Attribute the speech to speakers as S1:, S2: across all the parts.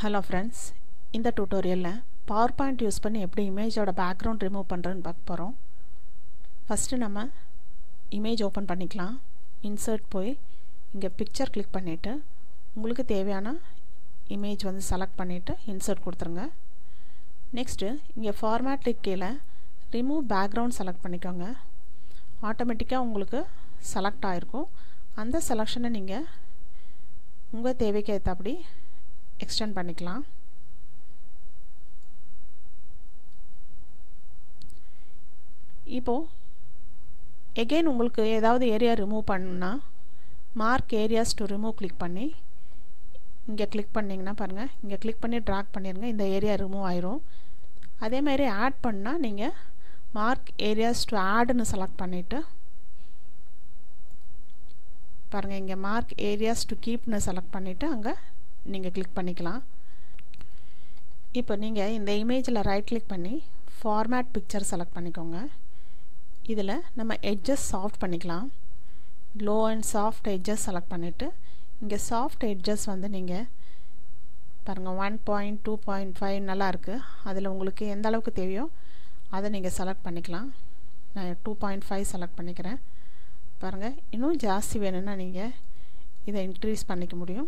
S1: hello friends இந்த டியூட்டோரியலில் power point use பண்ணி எப்படி இமேஜோட பேக்ரவுண்ட் ரிமூவ் பண்ணுறதுன்னு பார்க்க போகிறோம் ஃபஸ்ட்டு நம்ம இமேஜ் ஓப்பன் பண்ணிக்கலாம் இன்சர்ட் போய் இங்கே பிக்சர் கிளிக் பண்ணிவிட்டு உங்களுக்கு தேவையான இமேஜ் வந்து செலக்ட் பண்ணிவிட்டு இன்சர்ட் கொடுத்துருங்க நெக்ஸ்ட்டு இங்கே ஃபார்மேட் கீழே ரிமூவ் பேக்ரவுண்ட் செலக்ட் பண்ணிக்கோங்க ஆட்டோமேட்டிக்காக உங்களுக்கு செலக்ட் ஆகிருக்கும் அந்த செலெக்ஷனை நீங்கள் உங்கள் தேவைக்கு ஏற்றபடி எக்ஸ்டெண்ட் பண்ணிக்கலாம் இப்போது எகெயின் உங்களுக்கு ஏதாவது ஏரியா ரிமூவ் பண்ணுன்னா mark areas to remove click பண்ணி இங்கே கிளிக் பண்ணிங்கன்னா பாருங்கள் இங்கே கிளிக் பண்ணி ட்ராக் பண்ணிடுங்க இந்த ஏரியா ரிமூவ் ஆயிரும் அதேமாதிரி ஆட் பண்ணால் நீங்கள் மார்க் ஏரியாஸ் டு ஆடுன்னு செலக்ட் பண்ணிவிட்டு பாருங்கள் இங்கே மார்க் ஏரியாஸ் டு கீப்னு செலக்ட் பண்ணிவிட்டு அங்கே நீங்கள் கிளிக் பண்ணிக்கலாம் இப்போ நீங்கள் இந்த இமேஜில் ரைட் கிளிக் பண்ணி ஃபார்மேட் பிக்சர் செலக்ட் பண்ணிக்கோங்க இதில் நம்ம எட்ஜஸ் சாஃப்ட் பண்ணிக்கலாம் low and soft edges select பண்ணிவிட்டு இங்கே சாஃப்ட் எட்ஜஸ் வந்து நீங்கள் பாருங்கள் one point two point five நல்லாயிருக்கு அதில் உங்களுக்கு எந்த அளவுக்கு தேவையோ அதை நீங்கள் செலக்ட் பண்ணிக்கலாம் நான் டூ பாயிண்ட் ஃபைவ் செலக்ட் பண்ணிக்கிறேன் பாருங்கள் இன்னும் ஜாஸ்தி வேணும்னா நீங்கள் இதை இன்க்ரீஸ் பண்ணிக்க முடியும்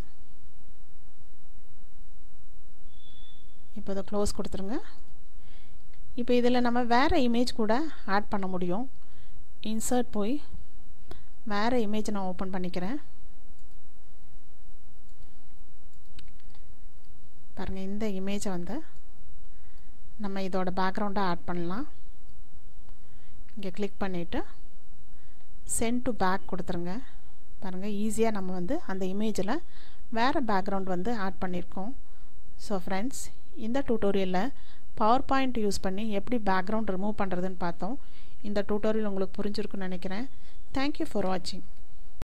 S1: இப்போ இதை க்ளோஸ் கொடுத்துருங்க இப்போ இதில் நம்ம வேறு இமேஜ் கூட ஆட் பண்ண முடியும் இன்சர்ட் போய் வேறு இமேஜ் நான் ஓப்பன் பண்ணிக்கிறேன் பாருங்கள் இந்த இமேஜை வந்து நம்ம இதோட பேக்ரவுண்டை ஆட் பண்ணலாம் இங்கே கிளிக் பண்ணிவிட்டு சென்ட் டு பேக் கொடுத்துருங்க பாருங்கள் ஈஸியாக நம்ம வந்து அந்த இமேஜில் வேறு பேக்ரவுண்ட் வந்து ஆட் பண்ணியிருக்கோம் ஸோ ஃப்ரெண்ட்ஸ் இந்த டியூட்டோரியலில் பவர் பாயிண்ட் யூஸ் பண்ணி எப்படி பேக்ரவுண்ட் ரிமூவ் பண்ணுறதுன்னு பார்த்தோம் இந்த டியூட்டோரியல் உங்களுக்கு புரிஞ்சிருக்குன்னு நினைக்கிறேன் தேங்க்யூ ஃபார் வாட்சிங்